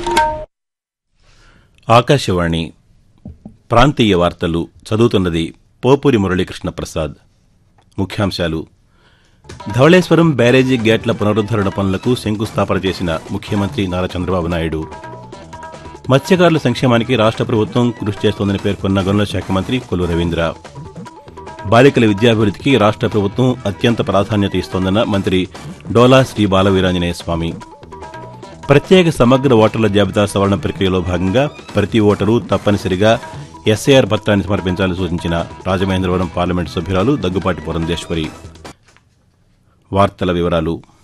ఆకాశవాణి ప్రాంతీయ వార్తలు చదువుతున్నది పోపూరి మురళీకృష్ణ ప్రసాద్ ముఖ్యాంశాలు ధవళేశ్వరం బ్యారేజీ గేట్ల పునరుద్దరణ పనులకు శంకుస్థాపన చేసిన ముఖ్యమంత్రి నారా చంద్రబాబు నాయుడు మత్స్యకారుల సంక్షేమానికి రాష్ట్ర ప్రభుత్వం కృషి చేస్తోందని పేర్కొన్న గనుల శాఖ మంత్రి కొల్లు రవీంద్ర బాలికల విద్యాభివృద్ధికి రాష్ట్ర ప్రభుత్వం అత్యంత ప్రాధాన్యత ఇస్తోందన్న మంత్రి డోలా శ్రీ బాలవీరాంజనేయ స్వామి ప్రత్యేక సమగ్ర ఓటర్ల జాబితా సవరణ ప్రక్రియలో భాగంగా ప్రతి ఓటరు తప్పనిసరిగా ఎస్ఐఆర్ పత్రాన్ని సమర్పించాలని సూచించిన రాజమహేంద్రవరం పార్లమెంటు సభ్యురాలు దగ్గుపాటి పురంధేశ్వరి వార్తల వివరాలు